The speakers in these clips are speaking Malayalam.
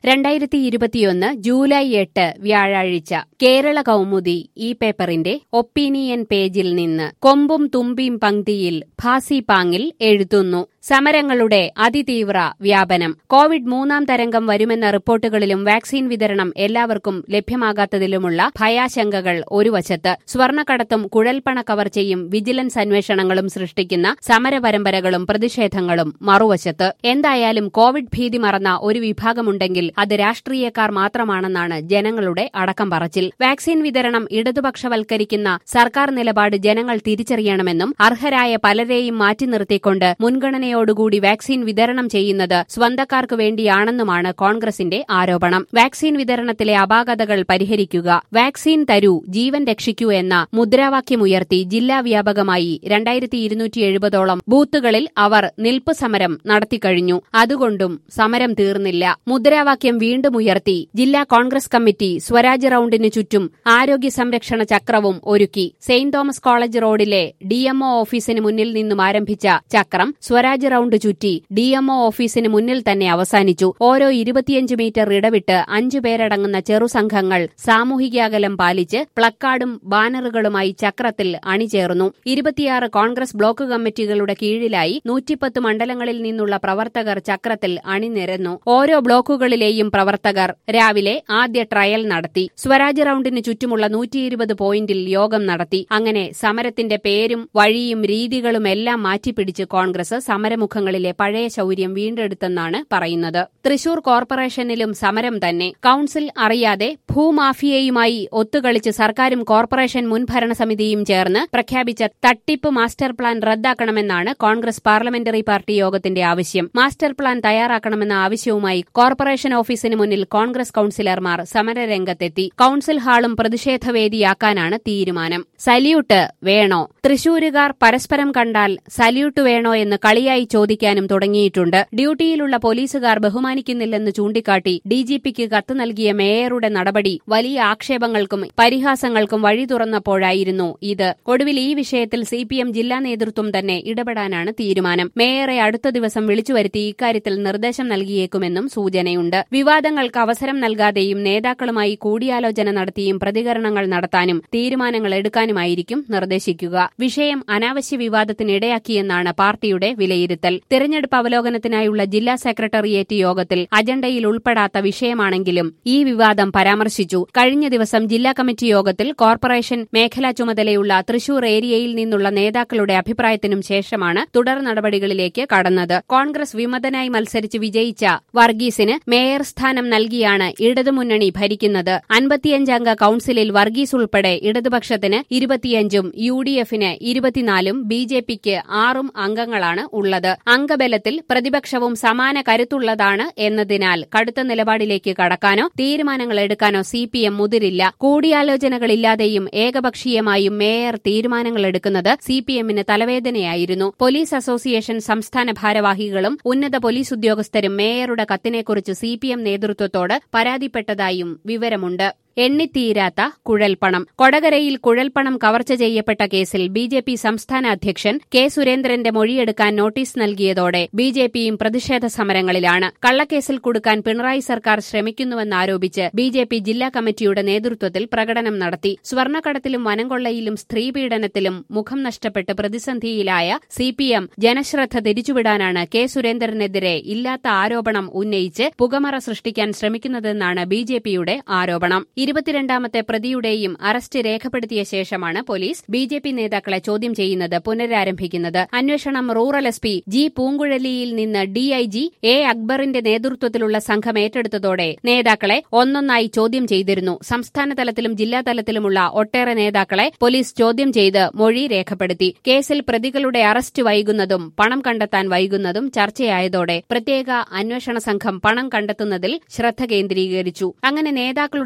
രണ്ടായിരത്തി ഇരുപത്തിയൊന്ന് ജൂലൈ എട്ട് വ്യാഴാഴ്ച കേരള കൗമുദി ഈ പേപ്പറിന്റെ ഒപ്പീനിയൻ പേജിൽ നിന്ന് കൊമ്പും തുമ്പിയും പങ്ക്തിയിൽ ഭാസി പാങ്ങിൽ എഴുതുന്നു സമരങ്ങളുടെ അതിതീവ്ര വ്യാപനം കോവിഡ് മൂന്നാം തരംഗം വരുമെന്ന റിപ്പോർട്ടുകളിലും വാക്സിൻ വിതരണം എല്ലാവർക്കും ലഭ്യമാകാത്തതിലുമുള്ള ഭയാശങ്കകൾ ഒരു വശത്ത് സ്വർണ്ണക്കടത്തും കുഴൽപ്പണ കവർച്ചയും വിജിലൻസ് അന്വേഷണങ്ങളും സൃഷ്ടിക്കുന്ന സമരപരമ്പരകളും പ്രതിഷേധങ്ങളും മറുവശത്ത് എന്തായാലും കോവിഡ് ഭീതി മറന്ന ഒരു വിഭാഗമുണ്ടെങ്കിൽ അത് രാഷ്ട്രീയക്കാർ മാത്രമാണെന്നാണ് ജനങ്ങളുടെ അടക്കം പറച്ചിൽ വാക്സിൻ വിതരണം ഇടതുപക്ഷവൽക്കരിക്കുന്ന സർക്കാർ നിലപാട് ജനങ്ങൾ തിരിച്ചറിയണമെന്നും അർഹരായ പലരെയും മാറ്റി നിർത്തിക്കൊണ്ട് മുൻഗണനയോടുകൂടി വാക്സിൻ വിതരണം ചെയ്യുന്നത് സ്വന്തക്കാർക്കു വേണ്ടിയാണെന്നുമാണ് കോൺഗ്രസിന്റെ ആരോപണം വാക്സിൻ വിതരണത്തിലെ അപാകതകൾ പരിഹരിക്കുക വാക്സിൻ തരൂ ജീവൻ രക്ഷിക്കൂ എന്ന മുദ്രാവാക്യമുയർത്തി ജില്ലാ വ്യാപകമായി രണ്ടായിരത്തി ഇരുന്നൂറ്റി എഴുപതോളം ബൂത്തുകളിൽ അവർ നിൽപ്പ് സമരം നടത്തിക്കഴിഞ്ഞു അതുകൊണ്ടും സമരം തീർന്നില്ല മുദ്രാവാക്യം വീണ്ടും ഉയർത്തി ജില്ലാ കോൺഗ്രസ് കമ്മിറ്റി സ്വരാജ് റൌണ്ടിനു ചുറ്റും ആരോഗ്യ സംരക്ഷണ ചക്രവും ഒരുക്കി സെയിന്റ് തോമസ് കോളേജ് റോഡിലെ ഡിഎംഒ ഓഫീസിന് മുന്നിൽ നിന്നും ആരംഭിച്ച ചക്രം സ്വരാജ് റൌണ്ട് ചുറ്റി ഡിഎംഒ ഓഫീസിന് മുന്നിൽ തന്നെ അവസാനിച്ചു ഓരോ ഇരുപത്തിയഞ്ച് മീറ്റർ ഇടവിട്ട് അഞ്ചു പേരടങ്ങുന്ന ചെറുസംഘങ്ങൾ സാമൂഹിക അകലം പാലിച്ച് പ്ലക്കാർഡും ബാനറുകളുമായി ചക്രത്തിൽ അണിചേർന്നു ഇരുപത്തിയാറ് കോൺഗ്രസ് ബ്ലോക്ക് കമ്മിറ്റികളുടെ കീഴിലായി നൂറ്റിപ്പത്ത് മണ്ഡലങ്ങളിൽ നിന്നുള്ള പ്രവർത്തകർ ചക്രത്തിൽ അണിനിരന്നു ഓരോ ബ്ലോക്കുകളിലെയും പ്രവർത്തകർ രാവിലെ ആദ്യ ട്രയൽ നടത്തി സ്വരാജ് റൌണ്ടിന് ചുറ്റുമുള്ള നൂറ്റിയിരുപത് പോയിന്റിൽ യോഗം നടത്തി അങ്ങനെ സമരത്തിന്റെ പേരും വഴിയും രീതികളുമെല്ലാം മാറ്റിപ്പിടിച്ച് കോൺഗ്രസ് സമരമുഖങ്ങളിലെ പഴയ ശൌര്യം വീണ്ടെടുത്തെന്നാണ് പറയുന്നത് തൃശൂർ കോർപ്പറേഷനിലും സമരം തന്നെ കൌൺസിൽ അറിയാതെ ഭൂമാഫിയയുമായി ഒത്തുകളിച്ച് സർക്കാരും കോർപ്പറേഷൻ മുൻ ഭരണസമിതിയും ചേർന്ന് പ്രഖ്യാപിച്ച തട്ടിപ്പ് മാസ്റ്റർ പ്ലാൻ റദ്ദാക്കണമെന്നാണ് കോൺഗ്രസ് പാർലമെന്ററി പാർട്ടി യോഗത്തിന്റെ ആവശ്യം മാസ്റ്റർ പ്ലാൻ തയ്യാറാക്കണമെന്ന ആവശ്യവുമായി കോർപ്പറേഷൻ ഓഫീസിന് മുന്നിൽ കോൺഗ്രസ് കൌൺസിലർമാർ സമരരംഗത്തെത്തി കൌൺസിൽ ഹാളും പ്രതിഷേധവേദിയാക്കാനാണ് തീരുമാനം സല്യൂട്ട് വേണോ തൃശൂരുകാർ പരസ്പരം കണ്ടാൽ സല്യൂട്ട് വേണോ എന്ന് കളിയായി ചോദിക്കാനും തുടങ്ങിയിട്ടുണ്ട് ഡ്യൂട്ടിയിലുള്ള പോലീസുകാർ ബഹുമാനിക്കുന്നില്ലെന്ന് ചൂണ്ടിക്കാട്ടി ഡിജിപിക്ക് കത്ത് നൽകിയ മേയറുടെ നടപടി വലിയ ആക്ഷേപങ്ങൾക്കും പരിഹാസങ്ങൾക്കും വഴി തുറന്നപ്പോഴായിരുന്നു ഇത് ഒടുവിൽ ഈ വിഷയത്തിൽ സിപിഎം ജില്ലാ നേതൃത്വം തന്നെ ഇടപെടാനാണ് തീരുമാനം മേയറെ അടുത്ത ദിവസം വിളിച്ചുവരുത്തി ഇക്കാര്യത്തിൽ നിർദ്ദേശം നൽകിയേക്കുമെന്നും സൂചനയുണ്ട് വിവാദങ്ങൾക്ക് അവസരം നൽകാതെയും നേതാക്കളുമായി കൂടിയാലോചന നടത്തിയും പ്രതികരണങ്ങൾ നടത്താനും തീരുമാനങ്ങൾ എടുക്കാനുമായിരിക്കും നിർദ്ദേശിക്കുക വിഷയം അനാവശ്യ വിവാദത്തിനിടയാക്കിയെന്നാണ് പാർട്ടിയുടെ വിലയിരുത്തൽ തിരഞ്ഞെടുപ്പ് അവലോകനത്തിനായുള്ള ജില്ലാ സെക്രട്ടേറിയറ്റ് യോഗത്തിൽ അജണ്ടയിൽ ഉൾപ്പെടാത്ത വിഷയമാണെങ്കിലും ഈ വിവാദം പരാമർശിച്ചു കഴിഞ്ഞ ദിവസം ജില്ലാ കമ്മിറ്റി യോഗത്തിൽ കോർപ്പറേഷൻ മേഖലാ ചുമതലയുള്ള തൃശൂർ ഏരിയയിൽ നിന്നുള്ള നേതാക്കളുടെ അഭിപ്രായത്തിനും ശേഷമാണ് തുടർ നടപടികളിലേക്ക് കടന്നത് കോൺഗ്രസ് വിമതനായി മത്സരിച്ച് വിജയിച്ച വർഗീസിന് മേയർ സ്ഥാനം നൽകിയാണ് ഇടതുമുന്നണി ഭരിക്കുന്നത് അൻപത്തിയഞ്ചംഗ കൌൺസിലിൽ വർഗീസ് ഉൾപ്പെടെ ഇടതുപക്ഷത്തിന് ഇരുപത്തിയഞ്ചും യു ഡി എഫിന് ഇരുപത്തിനാലും ബി ജെ പിക്ക് ആറും അംഗങ്ങളാണ് ഉള്ളത് അംഗബലത്തിൽ പ്രതിപക്ഷവും സമാന കരുത്തുള്ളതാണ് എന്നതിനാൽ കടുത്ത നിലപാടിലേക്ക് കടക്കാനോ തീരുമാനങ്ങൾ എടുക്കാനോ സി പി എം മുതിരില്ല കൂടിയാലോചനകളില്ലാതെയും ഏകപക്ഷീയമായും മേയർ തീരുമാനങ്ങൾ എടുക്കുന്നത് സി പി എമ്മിന് തലവേദനയായിരുന്നു പോലീസ് അസോസിയേഷൻ സംസ്ഥാന ഭാരവാഹികളും ഉന്നത പോലീസ് ഉദ്യോഗസ്ഥരും മേയറുടെ കത്തിനെക്കുറിച്ച് സി പി എം നേതൃത്വത്തോട് പരാതിപ്പെട്ടതായും വിവരമുണ്ട് എണ്ണിത്തീരാത്ത കുഴൽപ്പണം കൊടകരയിൽ കുഴൽപ്പണം കവർച്ച ചെയ്യപ്പെട്ട കേസിൽ ബി ജെ പി സംസ്ഥാന അധ്യക്ഷൻ കെ സുരേന്ദ്രന്റെ മൊഴിയെടുക്കാൻ നോട്ടീസ് നൽകിയതോടെ ബി ജെ പിയും പ്രതിഷേധ സമരങ്ങളിലാണ് കള്ളക്കേസിൽ കൊടുക്കാൻ പിണറായി സർക്കാർ ശ്രമിക്കുന്നുവെന്നാരോപിച്ച് ബി ജെ പി ജില്ലാ കമ്മിറ്റിയുടെ നേതൃത്വത്തിൽ പ്രകടനം നടത്തി സ്വർണ്ണക്കടത്തിലും വനംകൊള്ളയിലും സ്ത്രീപീഡനത്തിലും മുഖം നഷ്ടപ്പെട്ട് പ്രതിസന്ധിയിലായ സി പി എം ജനശ്രദ്ധ തിരിച്ചുവിടാനാണ് കെ സുരേന്ദ്രനെതിരെ ഇല്ലാത്ത ആരോപണം ഉന്നയിച്ച് പുകമറ സൃഷ്ടിക്കാൻ ശ്രമിക്കുന്നതെന്നാണ് ബി ജെ പിയുടെ ആരോപണം ഇരുപത്തിരണ്ടാമത്തെ പ്രതിയുടെയും അറസ്റ്റ് രേഖപ്പെടുത്തിയ ശേഷമാണ് പോലീസ് ബി ജെ പി നേതാക്കളെ ചോദ്യം ചെയ്യുന്നത് പുനരാരംഭിക്കുന്നത് അന്വേഷണം റൂറൽ എസ് പി ജി പൂങ്കുഴലിയിൽ നിന്ന് ഡിഐജി എ അക്ബറിന്റെ നേതൃത്വത്തിലുള്ള സംഘം ഏറ്റെടുത്തതോടെ നേതാക്കളെ ഒന്നൊന്നായി ചോദ്യം ചെയ്തിരുന്നു സംസ്ഥാന തലത്തിലും ജില്ലാ തലത്തിലുമുള്ള ഒട്ടേറെ നേതാക്കളെ പോലീസ് ചോദ്യം ചെയ്ത് മൊഴി രേഖപ്പെടുത്തി കേസിൽ പ്രതികളുടെ അറസ്റ്റ് വൈകുന്നതും പണം കണ്ടെത്താൻ വൈകുന്നതും ചർച്ചയായതോടെ പ്രത്യേക അന്വേഷണ സംഘം പണം കണ്ടെത്തുന്നതിൽ ശ്രദ്ധ കേന്ദ്രീകരിച്ചു അങ്ങനെ നേതാക്കളുടെ ചോദ്യം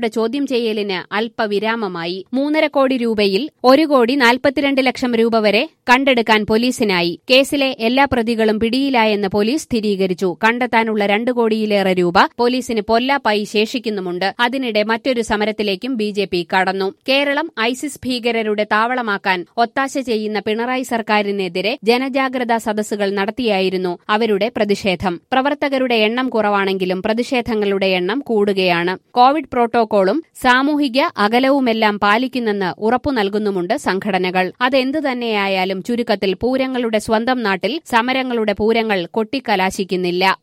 ചെയ്യലിന് അല്പവിരാമമായി മൂന്നര കോടി രൂപയിൽ ഒരു കോടി നാൽപ്പത്തിരണ്ട് ലക്ഷം രൂപ വരെ കണ്ടെടുക്കാൻ പോലീസിനായി കേസിലെ എല്ലാ പ്രതികളും പിടിയിലായെന്ന് പോലീസ് സ്ഥിരീകരിച്ചു കണ്ടെത്താനുള്ള രണ്ട് കോടിയിലേറെ രൂപ പോലീസിന് പൊല്ലാപ്പായി ശേഷിക്കുന്നുമുണ്ട് അതിനിടെ മറ്റൊരു സമരത്തിലേക്കും ബി ജെ പി കടന്നു കേരളം ഐസിസ് ഭീകരരുടെ താവളമാക്കാൻ ഒത്താശ ചെയ്യുന്ന പിണറായി സർക്കാരിനെതിരെ ജനജാഗ്രതാ സദസ്സുകൾ നടത്തിയായിരുന്നു അവരുടെ പ്രതിഷേധം പ്രവർത്തകരുടെ എണ്ണം കുറവാണെങ്കിലും പ്രതിഷേധങ്ങളുടെ എണ്ണം കൂടുകയാണ് കോവിഡ് പ്രോട്ടോകോളും സാമൂഹിക അകലവുമെല്ലാം പാലിക്കുന്നെന്ന് ഉറപ്പു നൽകുന്നുമുണ്ട് സംഘടനകൾ അതെന്തു തന്നെയായാലും ചുരുക്കത്തിൽ പൂരങ്ങളുടെ സ്വന്തം നാട്ടിൽ സമരങ്ങളുടെ പൂരങ്ങൾ കൊട്ടിക്കലാശിക്കുന്നില്ല